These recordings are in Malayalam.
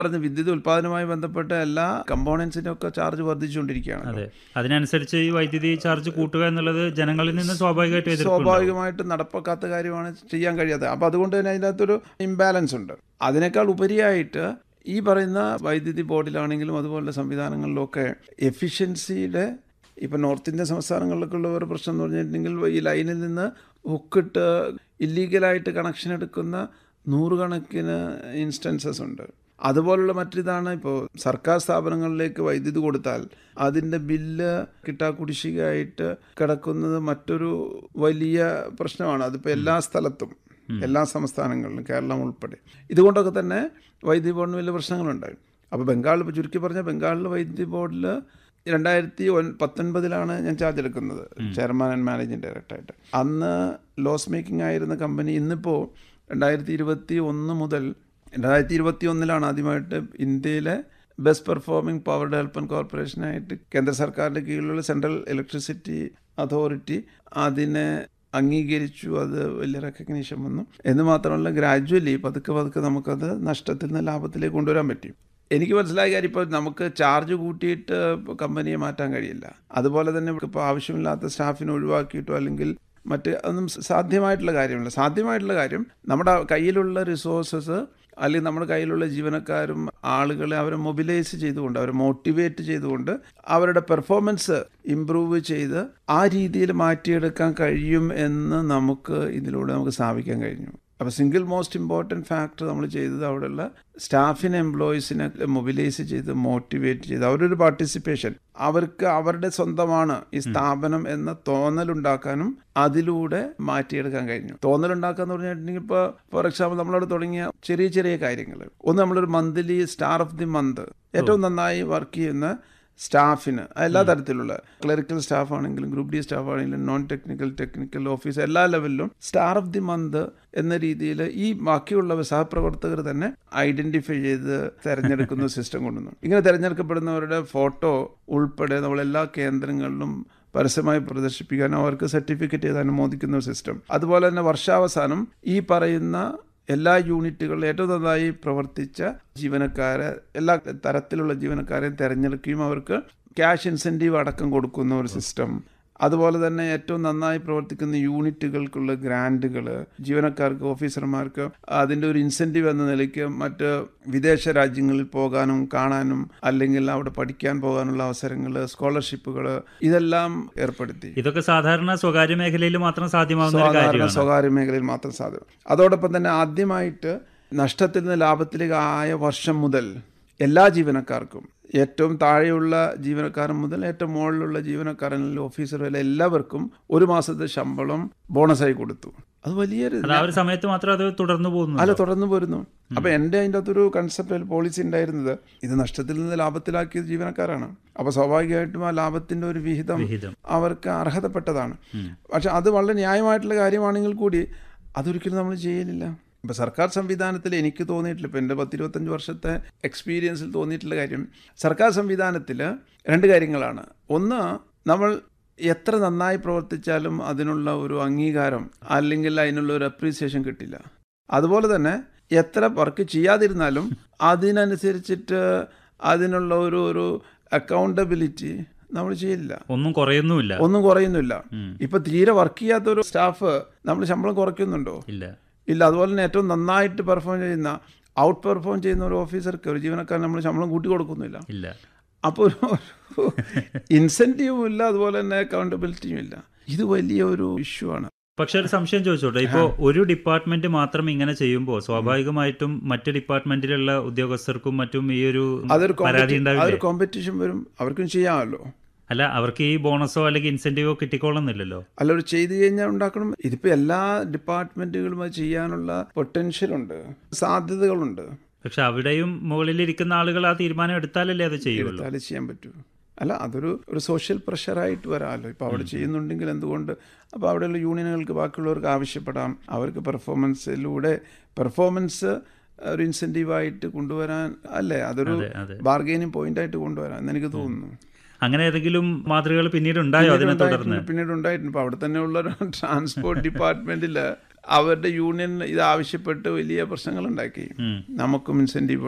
പറഞ്ഞ വിദ്യുത് ഉൽപാദനവുമായി ബന്ധപ്പെട്ട എല്ലാ കമ്പോണൻസിനും ഒക്കെ ചാർജ് വർദ്ധിച്ചുകൊണ്ടിരിക്കുകയാണ് അതെ അതിനനുസരിച്ച് ഈ വൈദ്യുതി ചാർജ് കൂട്ടുക എന്നുള്ളത് ജനങ്ങളിൽ നിന്ന് സ്വാഭാവികമായിട്ട് എതിർപ്പ് സ്വാഭാവികമായിട്ട് നടപ്പാക്കാത്ത കാര്യമാണ് ചെയ്യാൻ കഴിയാത്തത് അപ്പോൾ അതുകൊണ്ട് തന്നെ അതിൻ്റെ അകത്തൊരു ഇംബാലൻസ് ഉണ്ട് അതിനേക്കാൾ ഉപരിയായിട്ട് ഈ പറയുന്ന വൈദ്യുതി ബോർഡിലാണെങ്കിലും അതുപോലുള്ള സംവിധാനങ്ങളിലൊക്കെ എഫിഷ്യൻസിയുടെ ഇപ്പം നോർത്ത് ഇന്ത്യൻ സംസ്ഥാനങ്ങളിലൊക്കെ ഉള്ള ഒരു പ്രശ്നം എന്ന് പറഞ്ഞിട്ടുണ്ടെങ്കിൽ ഈ ലൈനിൽ നിന്ന് ഹുക്കിട്ട് ഇല്ലീഗലായിട്ട് കണക്ഷൻ എടുക്കുന്ന നൂറുകണക്കിന് ഇൻസ്റ്റൻസസ് ഉണ്ട് അതുപോലുള്ള മറ്റിതാണ് ഇപ്പോൾ സർക്കാർ സ്ഥാപനങ്ങളിലേക്ക് വൈദ്യുതി കൊടുത്താൽ അതിൻ്റെ ബില്ല് കിട്ടാക്കുടിശ്ശികയായിട്ട് കിടക്കുന്നത് മറ്റൊരു വലിയ പ്രശ്നമാണ് അതിപ്പോൾ എല്ലാ സ്ഥലത്തും എല്ലാ സംസ്ഥാനങ്ങളിലും കേരളം ഉൾപ്പെടെ ഇതുകൊണ്ടൊക്കെ തന്നെ വൈദ്യുതി ബോർഡിന് വലിയ പ്രശ്നങ്ങളുണ്ടായി അപ്പോൾ ബംഗാളിൽ ഇപ്പോൾ ചുരുക്കി പറഞ്ഞാൽ ബംഗാളിൽ വൈദ്യുതി ബോർഡിൽ രണ്ടായിരത്തി ഒൻ പത്തൊൻപതിലാണ് ഞാൻ ചാർജ് എടുക്കുന്നത് ചെയർമാൻ ആൻഡ് മാനേജിങ് ഡയറക്ടറായിട്ട് അന്ന് ലോസ് മേക്കിംഗ് ആയിരുന്ന കമ്പനി ഇന്നിപ്പോൾ രണ്ടായിരത്തി ഇരുപത്തി ഒന്ന് മുതൽ രണ്ടായിരത്തി ഇരുപത്തി ഒന്നിലാണ് ആദ്യമായിട്ട് ഇന്ത്യയിലെ ബെസ്റ്റ് പെർഫോമിംഗ് പവർ ഡെവലപ്മെൻറ്റ് കോർപ്പറേഷനായിട്ട് കേന്ദ്ര സർക്കാരിൻ്റെ കീഴിലുള്ള സെൻട്രൽ ഇലക്ട്രിസിറ്റി അതോറിറ്റി അതിനെ അംഗീകരിച്ചു അത് വലിയ റെക്കഗ്നീഷൻ വന്നു എന്ന് മാത്രമല്ല ഗ്രാജുവലി പതുക്കെ പതുക്കെ നമുക്കത് നഷ്ടത്തിൽ നിന്ന് ലാഭത്തിലേക്ക് കൊണ്ടുവരാൻ പറ്റും എനിക്ക് മനസ്സിലായ കാര്യം ഇപ്പോൾ നമുക്ക് ചാർജ് കൂട്ടിയിട്ട് കമ്പനിയെ മാറ്റാൻ കഴിയില്ല അതുപോലെ തന്നെ ഇപ്പോൾ ആവശ്യമില്ലാത്ത സ്റ്റാഫിനെ ഒഴിവാക്കിയിട്ടോ അല്ലെങ്കിൽ മറ്റ് അതൊന്നും സാധ്യമായിട്ടുള്ള കാര്യമല്ല സാധ്യമായിട്ടുള്ള കാര്യം നമ്മുടെ കയ്യിലുള്ള റിസോഴ്സസ് അല്ലെങ്കിൽ നമ്മുടെ കയ്യിലുള്ള ജീവനക്കാരും ആളുകളെ അവരെ മൊബിലൈസ് ചെയ്തുകൊണ്ട് അവരെ മോട്ടിവേറ്റ് ചെയ്തുകൊണ്ട് അവരുടെ പെർഫോമൻസ് ഇമ്പ്രൂവ് ചെയ്ത് ആ രീതിയിൽ മാറ്റിയെടുക്കാൻ കഴിയും എന്ന് നമുക്ക് ഇതിലൂടെ നമുക്ക് സ്ഥാപിക്കാൻ കഴിഞ്ഞു അപ്പോൾ സിംഗിൾ മോസ്റ്റ് ഇമ്പോർട്ടൻറ്റ് ഫാക്ടർ നമ്മൾ ചെയ്തത് അവിടെയുള്ള സ്റ്റാഫിനെ എംപ്ലോയീസിനെ മൊബിലൈസ് ചെയ്ത് മോട്ടിവേറ്റ് ചെയ്ത് അവരൊരു പാർട്ടിസിപ്പേഷൻ അവർക്ക് അവരുടെ സ്വന്തമാണ് ഈ സ്ഥാപനം എന്ന തോന്നലുണ്ടാക്കാനും അതിലൂടെ മാറ്റിയെടുക്കാൻ കഴിഞ്ഞു തോന്നലുണ്ടാക്കുക എന്ന് പറഞ്ഞിട്ടുണ്ടെങ്കിൽ ഇപ്പോൾ ഫോർ എക്സാമ്പിൾ നമ്മളവിടെ തുടങ്ങിയ ചെറിയ ചെറിയ കാര്യങ്ങൾ ഒന്ന് നമ്മളൊരു monthly star of the month ഏറ്റവും നന്നായി വർക്ക് ചെയ്യുന്ന സ്റ്റാഫിന് എല്ലാ തരത്തിലുള്ള ക്ലറിക്കൽ സ്റ്റാഫ് ആണെങ്കിലും ഗ്രൂപ്പ് ഡി സ്റ്റാഫ് ആണെങ്കിലും നോൺ ടെക്നിക്കൽ ടെക്നിക്കൽ ഓഫീസ് എല്ലാ ലെവലിലും സ്റ്റാർ ഓഫ് ദി മന്ത് എന്ന രീതിയിൽ ഈ ബാക്കിയുള്ള സഹപ്രവർത്തകർ തന്നെ ഐഡന്റിഫൈ ചെയ്ത് തെരഞ്ഞെടുക്കുന്ന സിസ്റ്റം കൊണ്ടുവന്നു ഇങ്ങനെ തെരഞ്ഞെടുക്കപ്പെടുന്നവരുടെ ഫോട്ടോ ഉൾപ്പെടെ നമ്മൾ എല്ലാ കേന്ദ്രങ്ങളിലും പരസ്യമായി പ്രദർശിപ്പിക്കാനും അവർക്ക് സർട്ടിഫിക്കറ്റ് ചെയ്ത് അനുമോദിക്കുന്ന ഒരു സിസ്റ്റം അതുപോലെ തന്നെ വർഷാവസാനം ഈ പറയുന്ന എല്ലാ യൂണിറ്റുകളിലും ഏറ്റവും നന്നായി പ്രവർത്തിച്ച ജീവനക്കാരെ എല്ലാ തരത്തിലുള്ള ജീവനക്കാരെയും തിരഞ്ഞെടുക്കുകയും അവർക്ക് ക്യാഷ് ഇൻസെൻറ്റീവ് അടക്കം കൊടുക്കുന്ന ഒരു സിസ്റ്റം അതുപോലെ തന്നെ ഏറ്റവും നന്നായി പ്രവർത്തിക്കുന്ന യൂണിറ്റുകൾക്കുള്ള ഗ്രാൻറ്റുകൾ ജീവനക്കാർക്ക് ഓഫീസർമാർക്ക് അതിൻ്റെ ഒരു ഇൻസെൻറ്റീവ് എന്ന നിലയ്ക്ക് മറ്റ് വിദേശ രാജ്യങ്ങളിൽ പോകാനും കാണാനും അല്ലെങ്കിൽ അവിടെ പഠിക്കാൻ പോകാനുള്ള അവസരങ്ങൾ സ്കോളർഷിപ്പുകൾ ഇതെല്ലാം ഏർപ്പെടുത്തി ഇതൊക്കെ സാധാരണ സ്വകാര്യ മേഖലയിൽ മാത്രം സാധ്യമാകുന്ന ഒരു സാധാരണ കാര്യമാണ് സ്വകാര്യ മേഖലയിൽ മാത്രം സാധ്യം അതോടൊപ്പം തന്നെ ആദ്യമായിട്ട് നഷ്ടത്തിൽ നിന്ന് ലാഭത്തിലേക്ക് ആയ വർഷം മുതൽ എല്ലാ ജീവനക്കാർക്കും ഏറ്റവും താഴെയുള്ള ജീവനക്കാരൻ മുതൽ ഏറ്റവും മുകളിലുള്ള ജീവനക്കാരൻ ഓഫീസർ വരെ എല്ലാവർക്കും ഒരു മാസത്തെ ശമ്പളം ബോണസായി കൊടുത്തു അത് വലിയൊരു അത് ആ ഒരു സമയത്ത് മാത്രം അത് തുടർന്നു പോകുന്നു അല്ല തുടർന്ന് പോരുന്നു അപ്പൊ എൻ്റെ അതിൻ്റെ അകത്തൊരു കൺസെപ്റ്റ് പോളിസി ഉണ്ടായിരുന്നത് ഇത് നഷ്ടത്തിൽ നിന്ന് ലാഭത്തിലാക്കിയത് ജീവനക്കാരാണ് അപ്പൊ സ്വാഭാവികമായിട്ടും ആ ലാഭത്തിന്റെ ഒരു വിഹിതം വിഹിതം അവർക്ക് അർഹതപ്പെട്ടതാണ് പക്ഷെ അത് വളരെ ന്യായമായിട്ടുള്ള കാര്യമാണെങ്കിൽ കൂടി അതൊരിക്കലും നമ്മൾ ചെയ്യലില്ല ഇപ്പം സർക്കാർ സംവിധാനത്തിൽ എനിക്ക് തോന്നിയിട്ടില്ല ഇപ്പം എൻ്റെ പത്തിരുപത്തഞ്ച് വർഷത്തെ എക്സ്പീരിയൻസിൽ തോന്നിയിട്ടുള്ള കാര്യം സർക്കാർ സംവിധാനത്തിൽ രണ്ട് കാര്യങ്ങളാണ് ഒന്ന് നമ്മൾ എത്ര നന്നായി പ്രവർത്തിച്ചാലും അതിനുള്ള ഒരു അംഗീകാരം അല്ലെങ്കിൽ അതിനുള്ള ഒരു അപ്രീസിയേഷൻ കിട്ടില്ല അതുപോലെ തന്നെ എത്ര വർക്ക് ചെയ്യാതിരുന്നാലും അതിനനുസരിച്ചിട്ട് അതിനുള്ള ഒരു ഒരു അക്കൗണ്ടബിലിറ്റി നമ്മൾ ചെയ്യില്ല ഒന്നും കുറയുന്നുമില്ല ഒന്നും കുറയുന്നില്ല ഉം. ഇപ്പൊ തീരെ വർക്ക് ചെയ്യാത്ത ഒരു സ്റ്റാഫ് നമ്മൾ ശമ്പളം കുറയ്ക്കുന്നുണ്ടോ ഇല്ല ഇല്ല അതുപോലെ തന്നെ ഏറ്റവും നന്നായിട്ട് പെർഫോം ചെയ്യുന്ന ഔട്ട് പെർഫോം ചെയ്യുന്ന ഒരു ഓഫീസർക്ക് ഒരു ജീവനക്കാരൻ നമ്മൾ ശമ്പളം കൂട്ടി കൊടുക്കുന്നില്ല ഇല്ല അപ്പോൾ ഒരു ഇൻസെൻറ്റീവും ഇല്ല അതുപോലെ തന്നെ അക്കൗണ്ടബിലിറ്റിയും ഇല്ല ഇത് വലിയ ഒരു ഇഷ്യൂ ആണ് പക്ഷെ ഒരു സംശയം ചോദിച്ചോട്ടെ ഇപ്പോൾ ഒരു ഡിപ്പാർട്ട്മെന്റ് മാത്രം ഇങ്ങനെ ചെയ്യുമ്പോൾ സ്വാഭാവികമായിട്ടും മറ്റ് ഡിപ്പാർട്ട്മെന്റിലുള്ള ഉദ്യോഗസ്ഥർക്കും മറ്റും ഈ ഒരു അതൊരു പരാതി competi- ഉണ്ടാവില്ലേ അതൊരു കോമ്പറ്റീഷൻ വരും അവർക്കും ചെയ്യാമല്ലോ അല്ല അവർക്ക് ഈ ബോണസോ അല്ലെങ്കിൽ ഇൻസെന്റീവോ കിട്ടിക്കോളുന്നില്ലല്ലോ അല്ല ഒരു ചെയ്തു കഴിഞ്ഞാൽ ഉണ്ടാക്കണം ഇതിപ്പോൾ എല്ലാ ഡിപ്പാർട്ട്മെൻറ്റുകളും അത് ചെയ്യാനുള്ള പൊട്ടൻഷ്യൽ ഉണ്ട് സാധ്യതകളുണ്ട് പക്ഷെ അവിടെയും മുകളിലിരിക്കുന്ന ആളുകൾ ആ തീരുമാനം എടുത്താലല്ലേ അത് ചെയ്യുള്ളൂ എടുത്താലേ ചെയ്യാൻ പറ്റൂ അല്ല അതൊരു ഒരു സോഷ്യൽ പ്രഷറായിട്ട് വരാമല്ലോ ഇപ്പോൾ അവിടെ ചെയ്യുന്നുണ്ടെങ്കിൽ എന്തുകൊണ്ട് അപ്പോൾ അവിടെയുള്ള യൂണിയനുകൾക്ക് ബാക്കിയുള്ളവർക്ക് ആവശ്യപ്പെടാം അവർക്ക് പെർഫോമൻസിലൂടെ പെർഫോമൻസ് ഒരു ഇൻസെൻറ്റീവായിട്ട് കൊണ്ടുവരാൻ അല്ലേ അതൊരു അതെ അതെ ബാർഗെയിനിങ് പോയിന്റായിട്ട് കൊണ്ടുവരാം എന്ന് എനിക്ക് തോന്നുന്നു അങ്ങനെ ഏതെങ്കിലും മാതൃകകൾ പിന്നീട് ഉണ്ടായോ അതിനെ തുടർന്ന് ഉണ്ടായിട്ടുണ്ട്, പിന്നീട് ഉണ്ടായിട്ടുണ്ട് ഇപ്പോൾ അവിടെ തന്നെയുള്ള ഒരു ട്രാൻസ്പോർട്ട് ഡിപ്പാർട്ട്മെന്റിൽ അവരുടെ യൂണിയൻ ഇത് ആവശ്യപ്പെട്ട് വലിയ പ്രശ്നങ്ങൾ ഉണ്ടാക്കി ഉം. നമുക്കും ഇൻസെൻറ്റീവ് വേണം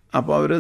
അപ്പോൾ അവർ